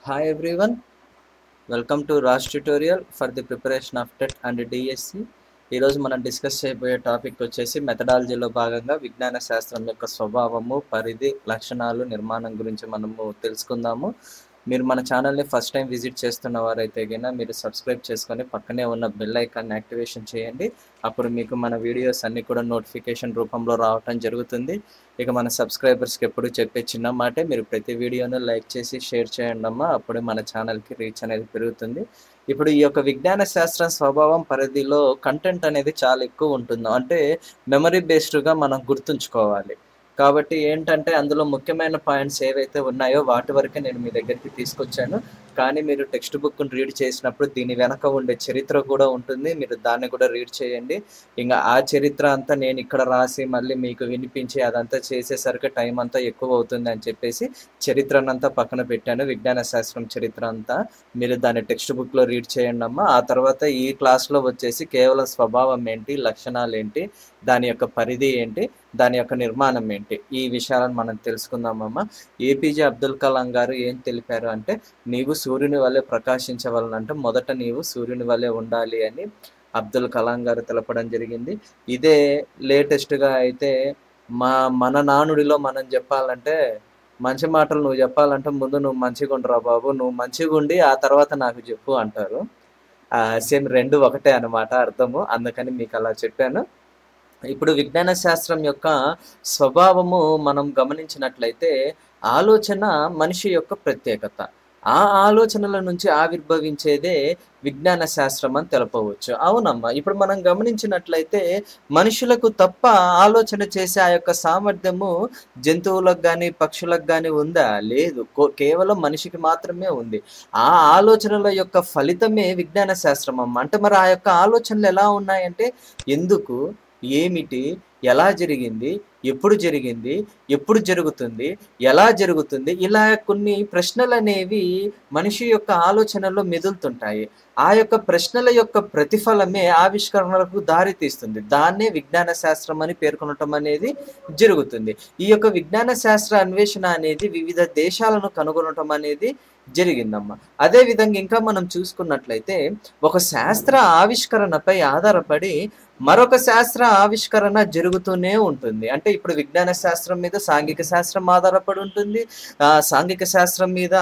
Hi everyone, welcome to Raj tutorial for the preparation of TET and DSC. ఈరోజు మనం discuss చేయబోయే topic వచ్చేసి మెథడాలజీలో భాగంగా విజ్ఞాన శాస్త్రం యొక్క స్వభావము పరిధి లక్షణాలు నిర్మాణం గురించి మనము తెలుసుకుందాము మీరు మన ఛానల్ని ఫస్ట్ టైం విజిట్ చేస్తున్న వారైతే కనుక మీరు సబ్స్క్రైబ్ చేసుకొని పక్కనే ఉన్న బెల్ ఐకాన్ని యాక్టివేషన్ చేయండి అప్పుడు మీకు మన వీడియోస్ అన్నీ కూడా నోటిఫికేషన్ రూపంలో రావటం జరుగుతుంది ఇక మన సబ్స్క్రైబర్స్కి ఎప్పుడు చెప్పే చిన్న మాటే మీరు ప్రతి వీడియోను లైక్ చేసి షేర్ చేయండి అమ్మా అప్పుడే మన ఛానల్కి రీచ్ అనేది పెరుగుతుంది ఇప్పుడు ఈ యొక్క విజ్ఞాన శాస్త్రం స్వభావం పరిధిలో కంటెంట్ అనేది చాలా ఎక్కువ ఉంటుంది అంటే మెమరీ బేస్డ్గా మనం గుర్తుంచుకోవాలి కాబట్టి ఏంటంటే అందులో ముఖ్యమైన పాయింట్స్ ఏవైతే ఉన్నాయో వాటి వరకే నేను మీ దగ్గరికి తీసుకొచ్చాను కానీ మీరు టెక్స్ట్ బుక్ని రీడ్ చేసినప్పుడు దీని వెనక ఉండే చరిత్ర కూడా ఉంటుంది మీరు దాన్ని కూడా రీడ్ చేయండి ఇంకా ఆ చరిత్ర అంతా నేను ఇక్కడ రాసి మళ్ళీ మీకు వినిపించి అదంతా చేసేసరికి టైం అంతా ఎక్కువ అవుతుంది అని చెప్పేసి చరిత్రనంతా పక్కన పెట్టాను విజ్ఞాన శాస్త్రం చరిత్ర అంతా మీరు దాన్ని టెక్స్ట్ బుక్లో రీడ్ చేయండి అమ్మా ఆ తర్వాత ఈ క్లాస్లో వచ్చేసి కేవలం స్వభావం ఏంటి లక్షణాలు ఏంటి దాని యొక్క పరిధి ఏంటి దాని యొక్క నిర్మాణం ఏంటి ఈ విషయాలను మనం తెలుసుకుందామమ్మా ఏపీజే అబ్దుల్ కలాం గారు ఏం తెలిపారు అంటే నీవు సూర్యుని వల్లే ప్రకాశించవలనంటే మొదట నీవు సూర్యుని వల్లే ఉండాలి అని అబ్దుల్ కలాం గారు తెలపడం జరిగింది ఇదే లేటెస్ట్గా అయితే మా మన నానుడిలో మనం చెప్పాలంటే మంచి మాటలు నువ్వు చెప్పాలంటే ముందు నువ్వు మంచిగా ఉండరా బాబు నువ్వు మంచిగా ఉండి ఆ తర్వాత నాకు చెప్పు అంటారు సేమ్ రెండు ఒకటే అనమాట అర్థము అందుకని మీకు అలా చెప్పాను ఇప్పుడు విజ్ఞాన శాస్త్రం యొక్క స్వభావము మనం గమనించినట్లయితే ఆలోచన మనిషి యొక్క ప్రత్యేకత ఆ ఆలోచనల నుంచి ఆవిర్భవించేదే విజ్ఞాన శాస్త్రం అని తెలపవచ్చు అవునమ్మా ఇప్పుడు మనం గమనించినట్లయితే మనుషులకు తప్ప ఆలోచన చేసే ఆ యొక్క సామర్థ్యము జంతువులకు కానీ పక్షులకు కానీ ఉందా లేదు కేవలం మనిషికి మాత్రమే ఉంది ఆ ఆలోచనల యొక్క ఫలితమే విజ్ఞాన శాస్త్రం అమ్మ అంటే మరి ఆ యొక్క ఆలోచనలు ఎలా ఉన్నాయంటే ఎందుకు ఏమిటి ఎలా జరిగింది ఎప్పుడు జరిగింది ఎప్పుడు జరుగుతుంది ఎలా జరుగుతుంది ఇలా కొన్ని ప్రశ్నలు అనేవి మనిషి యొక్క ఆలోచనలో మెదులుతుంటాయి ఆ యొక్క ప్రశ్నల యొక్క ప్రతిఫలమే ఆవిష్కరణలకు దారి తీస్తుంది దాన్నే విజ్ఞాన శాస్త్రం అని పేర్కొనటం అనేది జరుగుతుంది ఈ యొక్క విజ్ఞాన శాస్త్ర అన్వేషణ అనేది వివిధ దేశాలను కనుగొనటం అనేది జరిగిందమ్మా అదే విధంగా ఇంకా మనం చూసుకున్నట్లయితే ఒక శాస్త్ర ఆవిష్కరణపై ఆధారపడి మరొక శాస్త్ర ఆవిష్కరణ జరుగుతూనే ఉంటుంది అంటే ఇప్పుడు విజ్ఞాన శాస్త్రం మీద సాంఘిక శాస్త్రం ఆధారపడి ఉంటుంది ఆ సాంఘిక శాస్త్రం మీద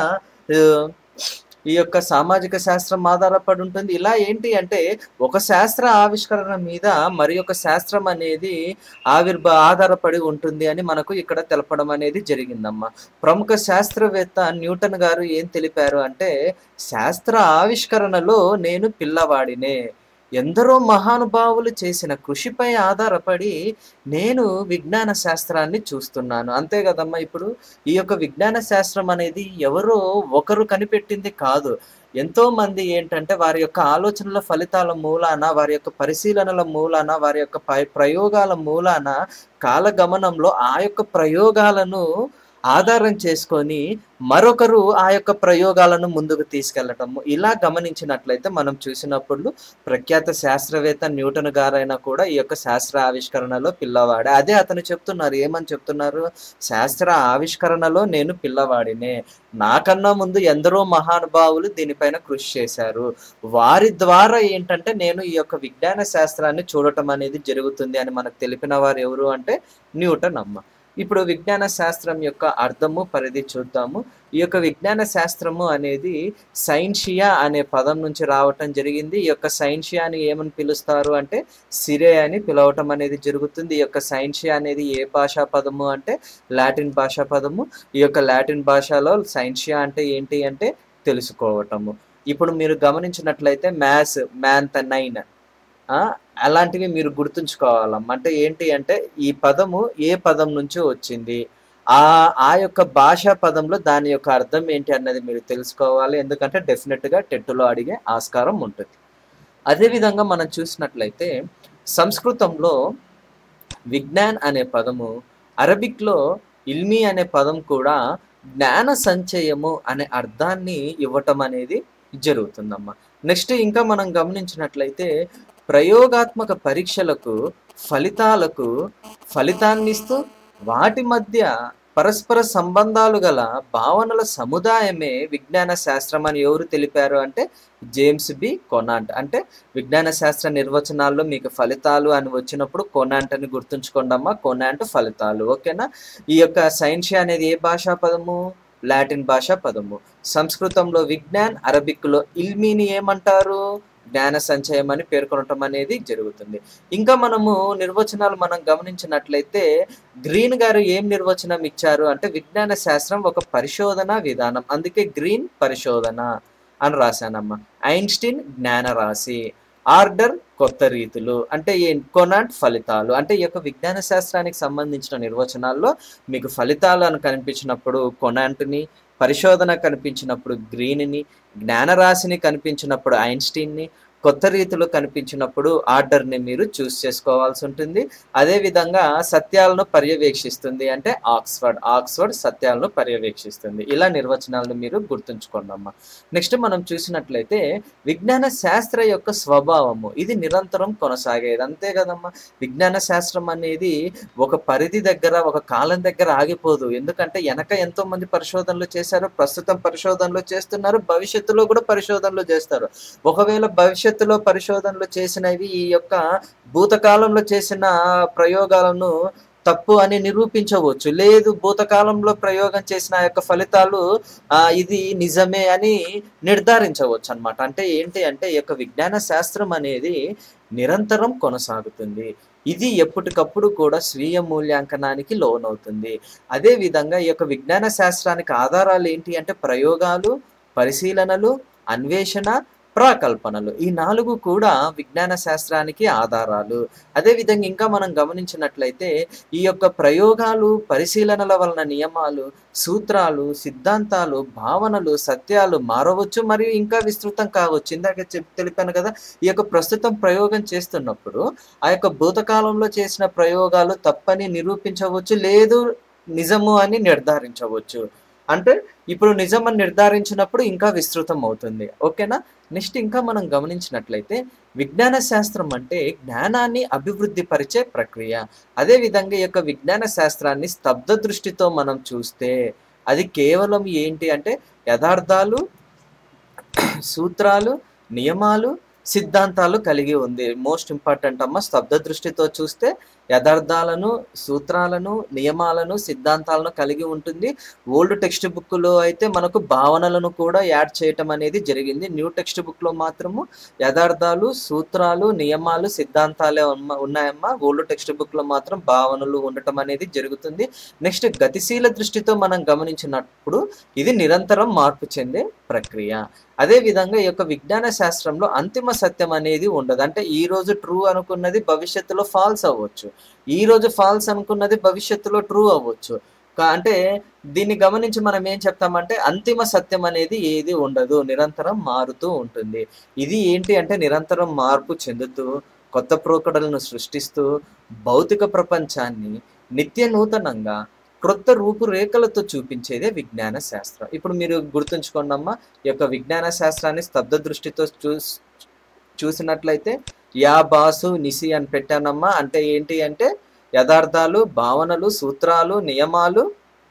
ఈ యొక్క సామాజిక శాస్త్రం ఆధారపడి ఉంటుంది ఇలా ఏంటి అంటే ఒక శాస్త్ర ఆవిష్కరణ మీద మరి ఒక శాస్త్రం అనేది ఆవిర్భ ఆధారపడి ఉంటుంది అని మనకు ఇక్కడ తెలపడం అనేది జరిగిందమ్మా ప్రముఖ శాస్త్రవేత్త న్యూటన్ గారు ఏం తెలిపారు అంటే శాస్త్ర ఆవిష్కరణలో నేను పిల్లవాడినే ఎందరో మహానుభావులు చేసిన కృషిపై ఆధారపడి నేను విజ్ఞాన శాస్త్రాన్ని చూస్తున్నాను అంతే కదమ్మా ఇప్పుడు ఈ యొక్క విజ్ఞాన శాస్త్రం అనేది ఎవరో ఒకరు కనిపెట్టింది కాదు ఎంతో మంది ఏంటంటే వారి యొక్క ఆలోచనల ఫలితాల మూలాన వారి యొక్క పరిశీలనల మూలాన వారి యొక్క ప్రయోగాల మూలాన కాలగమనంలో ఆ యొక్క ప్రయోగాలను ఆధారం చేసుకొని మరొకరు ఆ యొక్క ప్రయోగాలను ముందుకు తీసుకెళ్లటము ఇలా గమనించినట్లయితే మనం చూసినప్పుడు ప్రఖ్యాత శాస్త్రవేత్త న్యూటన్ గారైనా కూడా ఈ యొక్క శాస్త్ర ఆవిష్కరణలో పిల్లవాడే అదే అతను చెప్తున్నారు ఏమని చెప్తున్నారు శాస్త్ర ఆవిష్కరణలో నేను పిల్లవాడినే నాకన్నా ముందు ఎందరో మహానుభావులు దీనిపైన కృషి చేశారు వారి ద్వారా ఏంటంటే నేను ఈ యొక్క విజ్ఞాన శాస్త్రాన్ని చూడటం అనేది జరుగుతుంది అని మనకు తెలిపిన వారు ఎవరు అంటే న్యూటన్ అమ్మ ఇప్పుడు విజ్ఞాన శాస్త్రం యొక్క అర్థము పరిధి చూద్దాము ఈ యొక్క విజ్ఞాన శాస్త్రము అనేది సైన్షియా అనే పదం నుంచి రావటం జరిగింది ఈ యొక్క సైన్షియాని ఏమని పిలుస్తారు అంటే సిరే అని పిలవటం అనేది జరుగుతుంది ఈ యొక్క సైన్షియా అనేది ఏ భాషా పదము అంటే లాటిన్ భాషా పదము ఈ యొక్క లాటిన్ భాషలో సైన్షియా అంటే ఏంటి అంటే తెలుసుకోవటము ఇప్పుడు మీరు గమనించినట్లయితే మ్యాథ్స్ మ్యాన్త్ నైన్ అలాంటివి మీరు గుర్తుంచుకోవాలమ్మ అంటే ఏంటి అంటే ఈ పదము ఏ పదం నుంచి వచ్చింది ఆ ఆ యొక్క భాషా పదంలో దాని యొక్క అర్థం ఏంటి అన్నది మీరు తెలుసుకోవాలి ఎందుకంటే డెఫినెట్గా టెట్టులో అడిగే ఆస్కారం ఉంటుంది అదేవిధంగా మనం చూసినట్లయితే సంస్కృతంలో విజ్ఞాన్ అనే పదము అరబిక్లో ఇల్మి అనే పదం కూడా జ్ఞాన సంచయము అనే అర్థాన్ని ఇవ్వటం అనేది జరుగుతుందమ్మా నెక్స్ట్ ఇంకా మనం గమనించినట్లయితే ప్రయోగాత్మక పరీక్షలకు ఫలితాలకు ఫలితాన్నిస్తూ వాటి మధ్య పరస్పర సంబంధాలు గల భావనల సముదాయమే విజ్ఞాన శాస్త్రం అని ఎవరు తెలిపారు అంటే జేమ్స్ బి కొనాంట్ అంటే విజ్ఞాన శాస్త్ర నిర్వచనాల్లో మీకు ఫలితాలు అని వచ్చినప్పుడు కొనాంట్ అని గుర్తుంచుకోండమ్మా కొనాంట్ ఫలితాలు ఓకేనా ఈ యొక్క సైన్షియా అనేది ఏ భాషా పదము లాటిన్ భాషా పదము సంస్కృతంలో విజ్ఞాన్ అరబిక్లో ఇల్మీని ఏమంటారు జ్ఞాన సంచయం అని పేర్కొనటం అనేది జరుగుతుంది ఇంకా మనము నిర్వచనాలు మనం గమనించినట్లయితే గ్రీన్ గారు ఏం నిర్వచనం ఇచ్చారు అంటే విజ్ఞాన శాస్త్రం ఒక పరిశోధన విధానం అందుకే గ్రీన్ పరిశోధన అని రాశానమ్మా ఐన్స్టీన్ జ్ఞాన రాశి ఆర్డర్ కొత్త రీతులు అంటే ఏ కొనాంట్ ఫలితాలు అంటే ఈ యొక్క విజ్ఞాన శాస్త్రానికి సంబంధించిన నిర్వచనాల్లో మీకు ఫలితాలు అని కనిపించినప్పుడు కొనాంట్ని పరిశోధన కనిపించినప్పుడు గ్రీన్ని జ్ఞానరాశిని కనిపించినప్పుడు ఐన్స్టీన్ని కొత్త రీతిలో కనిపించినప్పుడు ఆర్డర్ని మీరు చూస్ చేసుకోవాల్సి ఉంటుంది అదేవిధంగా సత్యాలను పర్యవేక్షిస్తుంది అంటే ఆక్స్ఫర్డ్ ఆక్స్ఫర్డ్ సత్యాలను పర్యవేక్షిస్తుంది ఇలా నిర్వచనాలను మీరు గుర్తుంచుకోండి అమ్మా నెక్స్ట్ మనం చూసినట్లయితే విజ్ఞాన శాస్త్ర యొక్క స్వభావము ఇది నిరంతరం కొనసాగేది అంతే కదమ్మా విజ్ఞాన శాస్త్రం అనేది ఒక పరిధి దగ్గర ఒక కాలం దగ్గర ఆగిపోదు ఎందుకంటే వెనక ఎంతో మంది పరిశోధనలు చేశారు ప్రస్తుతం పరిశోధనలు చేస్తున్నారు భవిష్యత్తులో కూడా పరిశోధనలు చేస్తారు ఒకవేళ భవిష్యత్తులో పరిశోధనలు చేసినవి ఈ యొక్క భూతకాలంలో చేసిన ప్రయోగాలను తప్పు అని నిరూపించవచ్చు లేదు భూతకాలంలో ప్రయోగం చేసిన ఆ యొక్క ఫలితాలు ఆ ఇది నిజమే అని నిర్ధారించవచ్చు అన్నమాట అంటే ఏంటి అంటే ఈ యొక్క విజ్ఞాన శాస్త్రం అనేది నిరంతరం కొనసాగుతుంది ఇది ఎప్పటికప్పుడు కూడా స్వీయ మూల్యాంకనానికి లోనవుతుంది అదే విధంగా ఈ యొక్క విజ్ఞాన శాస్త్రానికి ఆధారాలు ఏంటి అంటే ప్రయోగాలు పరిశీలనలు అన్వేషణ ప్రాకల్పనలు ఈ నాలుగు కూడా విజ్ఞాన శాస్త్రానికి ఆధారాలు అదేవిధంగా ఇంకా మనం గమనించినట్లయితే ఈ యొక్క ప్రయోగాలు పరిశీలనల వలన నియమాలు సూత్రాలు సిద్ధాంతాలు భావనలు సత్యాలు మారవచ్చు మరియు ఇంకా విస్తృతం కావచ్చు ఇందాక చెప్ తెలిపాను కదా ఈ యొక్క ప్రస్తుతం ప్రయోగం చేస్తున్నప్పుడు ఆ యొక్క భూతకాలంలో చేసిన ప్రయోగాలు తప్పని నిరూపించవచ్చు లేదు నిజము అని నిర్ధారించవచ్చు అంటే ఇప్పుడు నిజం అని నిర్ధారించినప్పుడు ఇంకా విస్తృతం అవుతుంది ఓకేనా నెక్స్ట్ ఇంకా మనం గమనించినట్లయితే విజ్ఞాన శాస్త్రం అంటే జ్ఞానాన్ని అభివృద్ధి పరిచే ప్రక్రియ అదేవిధంగా ఈ యొక్క విజ్ఞాన శాస్త్రాన్ని స్తబ్ద దృష్టితో మనం చూస్తే అది కేవలం ఏంటి అంటే యథార్థాలు సూత్రాలు నియమాలు సిద్ధాంతాలు కలిగి ఉంది మోస్ట్ ఇంపార్టెంట్ అమ్మ స్తబ్ద దృష్టితో చూస్తే యథార్థాలను సూత్రాలను నియమాలను సిద్ధాంతాలను కలిగి ఉంటుంది ఓల్డ్ టెక్స్ట్ బుక్లో అయితే మనకు భావనలను కూడా యాడ్ చేయటం అనేది జరిగింది న్యూ టెక్స్ట్ బుక్లో మాత్రము యథార్థాలు సూత్రాలు నియమాలు సిద్ధాంతాలే ఉన్న- ఉన్నాయమ్మా ఓల్డ్ టెక్స్ట్ బుక్లో మాత్రం భావనలు ఉండటం అనేది జరుగుతుంది నెక్స్ట్ గతిశీల దృష్టితో మనం గమనించినప్పుడు ఇది నిరంతరం మార్పు చెందే ప్రక్రియ అదే విధంగా ఈ యొక్క విజ్ఞాన శాస్త్రంలో అంతిమ సత్యం అనేది ఉండదు అంటే ఈ రోజు ట్రూ అనుకున్నది భవిష్యత్తులో ఫాల్స్ అవ్వచ్చు ఈ రోజు ఫాల్స్ అనుకున్నది భవిష్యత్తులో ట్రూ అవ్వచ్చు కా- అంటే దీన్ని గమనించి మనం ఏం చెప్తామంటే అంతిమ సత్యం అనేది ఏది ఉండదు నిరంతరం మారుతూ ఉంటుంది ఇది ఏంటి అంటే నిరంతరం మార్పు చెందుతూ కొత్త ప్రోకడలను సృష్టిస్తూ భౌతిక ప్రపంచాన్ని నిత్య నూతనంగా క్రొత్త రూపురేఖలతో చూపించేదే విజ్ఞాన శాస్త్రం ఇప్పుడు మీరు గుర్తుంచుకోండి అమ్మా ఈ యొక్క విజ్ఞాన శాస్త్రాన్ని స్తబ్ద దృష్టితో చూ చూసినట్లయితే యా బాసు నిసి అని పెట్టానమ్మా అంటే ఏంటి అంటే యథార్థాలు భావనలు సూత్రాలు నియమాలు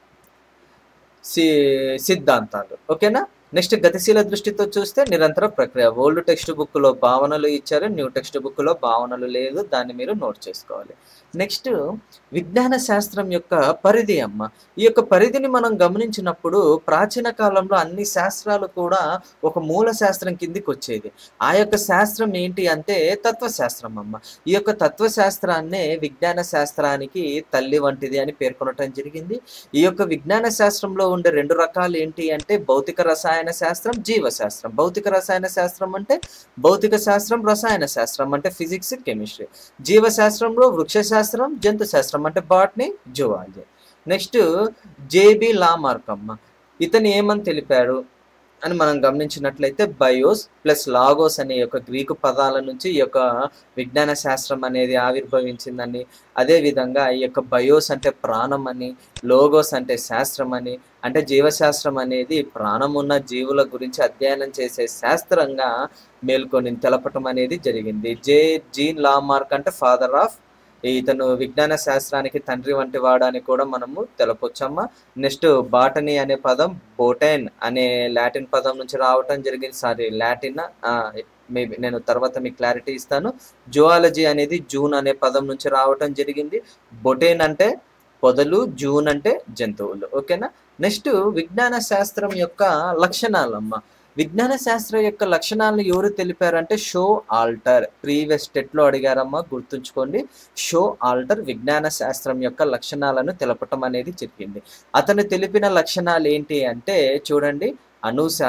సి సిద్ధాంతాలు ఓకేనా నెక్స్ట్ గతిశీల దృష్టితో చూస్తే నిరంతర ప్రక్రియ ఓల్డ్ టెక్స్ట్ బుక్లో భావనలు ఇచ్చారు న్యూ టెక్స్ట్ బుక్లో భావనలు లేదు దాన్ని మీరు నోట్ చేసుకోవాలి నెక్స్ట్ విజ్ఞాన శాస్త్రం యొక్క పరిధి అమ్మ ఈ యొక్క పరిధిని మనం గమనించినప్పుడు ప్రాచీన కాలంలో అన్ని శాస్త్రాలు కూడా ఒక మూల శాస్త్రం కిందికి వచ్చేది ఆ యొక్క శాస్త్రం ఏంటి అంటే తత్వశాస్త్రం అమ్మ ఈ యొక్క తత్వశాస్త్రాన్నే విజ్ఞాన శాస్త్రానికి తల్లి వంటిది అని పేర్కొనటం జరిగింది ఈ యొక్క విజ్ఞాన శాస్త్రంలో ఉండే రెండు రకాలు ఏంటి అంటే భౌతిక రసాయన శాస్త్రం జీవశాస్త్రం భౌతిక రసాయన శాస్త్రం అంటే భౌతిక శాస్త్రం రసాయన శాస్త్రం అంటే ఫిజిక్స్ కెమిస్ట్రీ జీవశాస్త్రంలో వృక్ష శాస్త్రం జంతు శాస్త్రం అంటే బాట్నీ జువాలజీ నెక్స్ట్ జేబి లామార్కమ్మ ఇతను ఏమని తెలిపాడు అని మనం గమనించినట్లయితే బయోస్ ప్లస్ లాగోస్ అనే యొక్క గ్రీకు పదాల నుంచి ఈ యొక్క విజ్ఞాన శాస్త్రం అనేది ఆవిర్భవించిందని అదేవిధంగా ఈ యొక్క బయోస్ అంటే ప్రాణం అని లోగోస్ అంటే శాస్త్రం అని అంటే జీవశాస్త్రం అనేది ప్రాణం ఉన్న జీవుల గురించి అధ్యయనం చేసే శాస్త్రంగా మేల్కొని తెలపటం అనేది జరిగింది జే జీన్ లామార్క్ అంటే ఫాదర్ ఆఫ్ ఇతను విజ్ఞాన శాస్త్రానికి తండ్రి వంటి వాడు అని కూడా మనము తెలపొచ్చమ్మా నెక్స్ట్ బాటనీ అనే పదం బోటైన్ అనే లాటిన్ పదం నుంచి రావటం జరిగింది సారీ లాటిన్ మేబీ నేను తర్వాత మీకు క్లారిటీ ఇస్తాను జువాలజీ అనేది జూన్ అనే పదం నుంచి రావటం జరిగింది బొటైన్ అంటే పొదలు జూన్ అంటే జంతువులు ఓకేనా నెక్స్ట్ విజ్ఞాన శాస్త్రం యొక్క లక్షణాలమ్మ విజ్ఞాన శాస్త్రం యొక్క లక్షణాలను ఎవరు తెలిపారంటే షో ఆల్టర్ ప్రీవియస్ టెట్లో అడిగారమ్మా గుర్తుంచుకోండి షో ఆల్టర్ విజ్ఞాన శాస్త్రం యొక్క లక్షణాలను తెలపటం అనేది జరిగింది అతను తెలిపిన లక్షణాలు ఏంటి అంటే చూడండి అనూస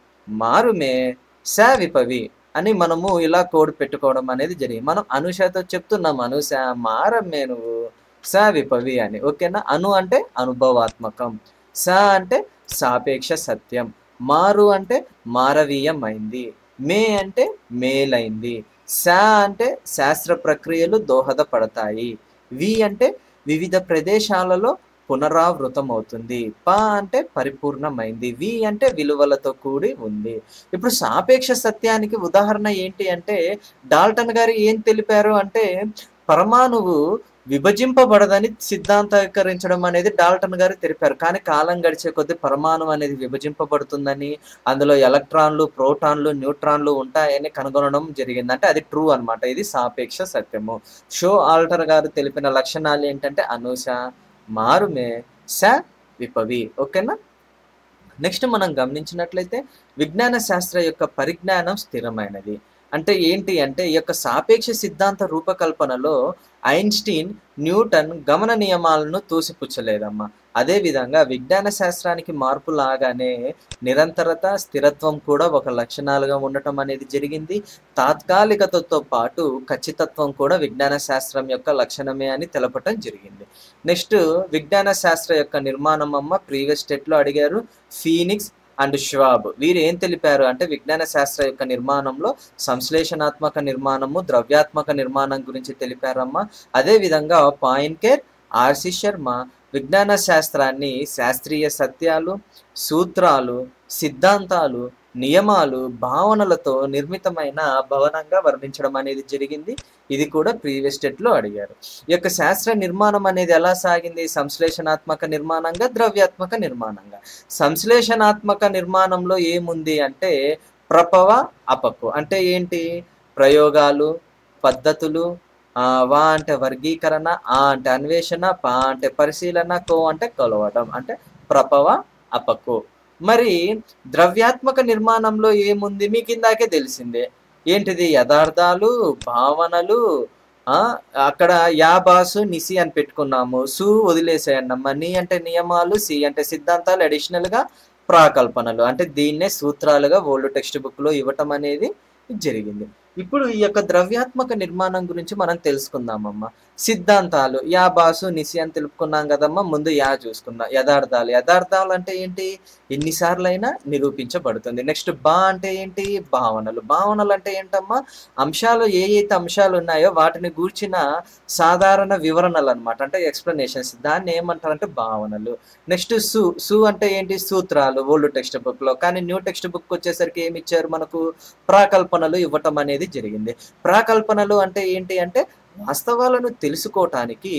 మారుమే శావిపవి అని మనము ఇలా కోడ్ పెట్టుకోవడం అనేది జరిగింది మనం అనుషతో చెప్తున్నాం అనుష మారమ్మే నువ్వు స విపవి అని ఓకేనా అను అంటే అనుభవాత్మకం స అంటే సాపేక్ష సత్యం మారు అంటే మారవీయమైంది మే అంటే మేలైంది స అంటే శాస్త్ర ప్రక్రియలు దోహదపడతాయి వి అంటే వివిధ ప్రదేశాలలో పునరావృతం అవుతుంది ప అంటే పరిపూర్ణమైంది వి అంటే విలువలతో కూడి ఉంది ఇప్పుడు సాపేక్ష సత్యానికి ఉదాహరణ ఏంటి అంటే డాల్టన్ గారు ఏం తెలిపారు అంటే పరమాణువు విభజింపబడదని సిద్ధాంతీకరించడం అనేది డాల్టన్ గారు తెలిపారు కానీ కాలం గడిచే కొద్దీ పరమాణు అనేది విభజింపబడుతుందని అందులో ఎలక్ట్రాన్లు ప్రోటాన్లు న్యూట్రాన్లు ఉంటాయని కనుగొనడం జరిగింది అంటే అది ట్రూ అన్నమాట ఇది సాపేక్ష సత్యము షో ఆల్టర్ గారు తెలిపిన లక్షణాలు ఏంటంటే అనూష మారుమే స విపవి ఓకేనా నెక్స్ట్ మనం గమనించినట్లయితే విజ్ఞాన శాస్త్ర యొక్క పరిజ్ఞానం స్థిరమైనది అంటే ఏంటి అంటే ఈ యొక్క సాపేక్ష సిద్ధాంత రూపకల్పనలో ఐన్స్టీన్ న్యూటన్ గమన నియమాలను తోసిపుచ్చలేదమ్మా అదేవిధంగా విజ్ఞాన శాస్త్రానికి మార్పు లాగానే నిరంతరత స్థిరత్వం కూడా ఒక లక్షణాలుగా ఉండటం అనేది జరిగింది తాత్కాలికతతో పాటు ఖచ్చితత్వం కూడా విజ్ఞాన శాస్త్రం యొక్క లక్షణమే అని తెలపటం జరిగింది నెక్స్ట్ విజ్ఞాన శాస్త్ర యొక్క నిర్మాణం అమ్మ ప్రీవియస్ స్టేట్లో అడిగారు ఫీనిక్స్ అండ్ ష్వాబ్ వీరు ఏం తెలిపారు అంటే విజ్ఞాన శాస్త్ర యొక్క నిర్మాణంలో సంశ్లేషణాత్మక నిర్మాణము ద్రవ్యాత్మక నిర్మాణం గురించి తెలిపారమ్మా అదేవిధంగా పాయిన్కేర్ ఆర్సి శర్మ విజ్ఞాన శాస్త్రాన్ని శాస్త్రీయ సత్యాలు సూత్రాలు సిద్ధాంతాలు నియమాలు భావనలతో నిర్మితమైన భవనంగా వర్ణించడం అనేది జరిగింది ఇది కూడా ప్రీవియస్ స్టేట్లో అడిగారు ఈ యొక్క శాస్త్ర నిర్మాణం అనేది ఎలా సాగింది సంశ్లేషణాత్మక నిర్మాణంగా ద్రవ్యాత్మక నిర్మాణంగా సంశ్లేషణాత్మక నిర్మాణంలో ఏముంది అంటే ప్రపవ అపకు అంటే ఏంటి ప్రయోగాలు పద్ధతులు ఆ, వా అంటే వర్గీకరణ ఆ అంటే అన్వేషణ పా అంటే పరిశీలన కో అంటే కొలవడం అంటే ప్రపవ అపకు మరి ద్రవ్యాత్మక నిర్మాణంలో ఏముంది మీకు ఇందాకే తెలిసిందే ఏంటిది యథార్థాలు భావనలు ఆ అక్కడ యా బాసు నిసి అని పెట్టుకున్నాము సు వదిలేసేయండి అమ్మ నీ అంటే నియమాలు సి అంటే సిద్ధాంతాలు అడిషనల్ గా ప్రాకల్పనలు అంటే దీన్నే సూత్రాలుగా ఓల్డ్ టెక్స్ట్ బుక్ లో ఇవ్వటం అనేది జరిగింది ఇప్పుడు ఈ యొక్క ద్రవ్యాత్మక నిర్మాణం గురించి మనం తెలుసుకుందామమ్మా సిద్ధాంతాలు యా బాసు నిసి అని తెలుపుకున్నాం కదమ్మా ముందు యా చూసుకుందాం యథార్థాలు యథార్థాలు అంటే ఏంటి ఎన్నిసార్లు అయినా నిరూపించబడుతుంది నెక్స్ట్ బా అంటే ఏంటి భావనలు భావనలు అంటే ఏంటమ్మా అంశాలు ఏ అయితే అంశాలు ఉన్నాయో వాటిని గూర్చిన సాధారణ వివరణలు అనమాట అంటే ఎక్స్ప్లెనేషన్స్ దాన్ని ఏమంటారంటే భావనలు నెక్స్ట్ సు సు అంటే ఏంటి సూత్రాలు ఓల్డ్ టెక్స్ట్ బుక్ లో కానీ న్యూ టెక్స్ట్ బుక్ వచ్చేసరికి ఏమి ఇచ్చారు మనకు ప్రాకల్పనలు ఇవ్వటం అనేది జరిగింది ప్రాకల్పనలు అంటే ఏంటి అంటే వాస్తవాలను తెలుసుకోవటానికి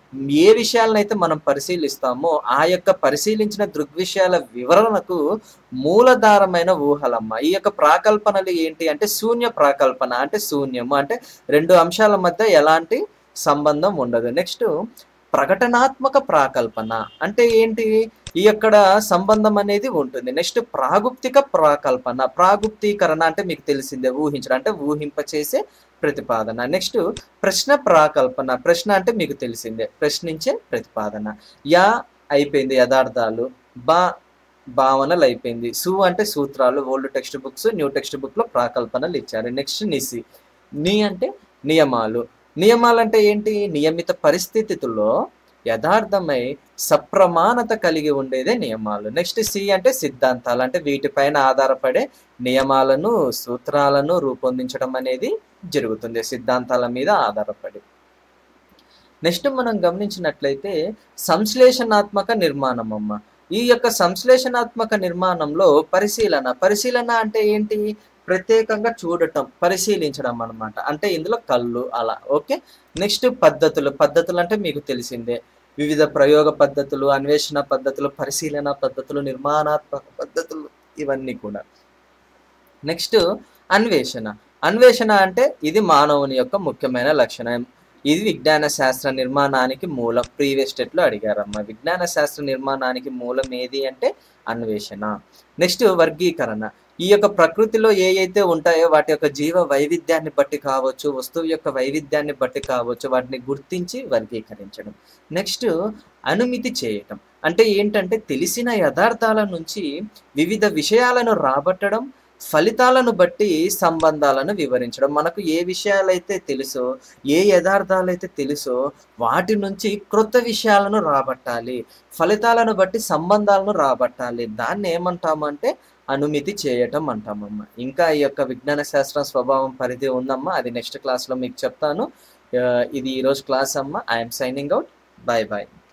ఏ విషయాలనైతే మనం పరిశీలిస్తామో ఆ యొక్క పరిశీలించిన దృగ్విషయాల వివరణకు మూలధారమైన ఊహలమ్మ ఈ యొక్క ప్రాకల్పనలు ఏంటి అంటే శూన్య ప్రాకల్పన అంటే శూన్యము అంటే రెండు అంశాల మధ్య ఎలాంటి సంబంధం ఉండదు నెక్స్ట్ ప్రకటనాత్మక ప్రాకల్పన అంటే ఏంటి ఈ యొక్క సంబంధం అనేది ఉంటుంది నెక్స్ట్ ప్రాగుప్తిక ప్రాకల్పన ప్రాగుప్తీకరణ అంటే మీకు తెలిసిందే ఊహించడం అంటే ఊహింపచేసే ప్రతిపాదన నెక్స్ట్ ప్రశ్న ప్రాకల్పన ప్రశ్న అంటే మీకు తెలిసిందే ప్రశ్నించే ప్రతిపాదన యా అయిపోయింది యథార్థాలు బా భావనలు అయిపోయింది సు అంటే సూత్రాలు old text books new text book లో ప్రాకల్పనలు ఇచ్చారు నెక్స్ట్ నిసి ని అంటే నియమాలు నియమాలు అంటే ఏంటి నియమిత పరిస్థితుల్లో యథార్థమై సప్రమాణత కలిగి ఉండేదే నియమాలు నెక్స్ట్ సి అంటే సిద్ధాంతాలు అంటే వీటిపైన ఆధారపడే నియమాలను సూత్రాలను రూపొందించడం అనేది జరుగుతుంది సిద్ధాంతాల మీద ఆధారపడి నెక్స్ట్ మనం గమనించినట్లయితే సంశ్లేషణాత్మక నిర్మాణం అమ్మ ఈ యొక్క సంశ్లేషణాత్మక నిర్మాణంలో పరిశీలన పరిశీలన అంటే ఏంటి ప్రత్యేకంగా చూడటం పరిశీలించడం అన్నమాట అంటే ఇందులో కళ్ళు అలా ఓకే నెక్స్ట్ పద్ధతులు పద్ధతులు అంటే మీకు తెలిసిందే వివిధ ప్రయోగ పద్ధతులు అన్వేషణ పద్ధతులు పరిశీలన పద్ధతులు నిర్మాణాత్మక పద్ధతులు ఇవన్నీ కూడా నెక్స్ట్ అన్వేషణ అన్వేషణ అంటే ఇది మానవుని యొక్క ముఖ్యమైన లక్షణం ఇది విజ్ఞాన శాస్త్ర నిర్మాణానికి మూలం ప్రీవియస్ స్టెట్లో అడిగారమ్మ విజ్ఞాన శాస్త్ర నిర్మాణానికి మూలం ఏది అంటే అన్వేషణ నెక్స్ట్ వర్గీకరణ ఈ యొక్క ప్రకృతిలో ఏ అయితే ఉంటాయో వాటి యొక్క జీవ వైవిధ్యాన్ని బట్టి కావచ్చు వస్తువు యొక్క వైవిధ్యాన్ని బట్టి కావచ్చు వాటిని గుర్తించి వర్గీకరించడం నెక్స్ట్ అనుమితి చేయటం అంటే ఏంటంటే తెలిసిన యథార్థాల నుంచి వివిధ విషయాలను రాబట్టడం ఫలితాలను బట్టి సంబంధాలను వివరించడం మనకు ఏ విషయాలైతే తెలుసో ఏ యథార్థాలైతే తెలుసో వాటి నుంచి క్రొత్త విషయాలను రాబట్టాలి ఫలితాలను బట్టి సంబంధాలను రాబట్టాలి దాన్ని ఏమంటామంటే అనుమితి చేయటం అంటామమ్మ ఇంకా ఈ యొక్క విజ్ఞాన శాస్త్రం స్వభావం పరిధి ఉందమ్మా అది నెక్స్ట్ క్లాస్లో మీకు చెప్తాను ఆ, ఇది ఈరోజు క్లాస్ అమ్మ I'm signing out bye bye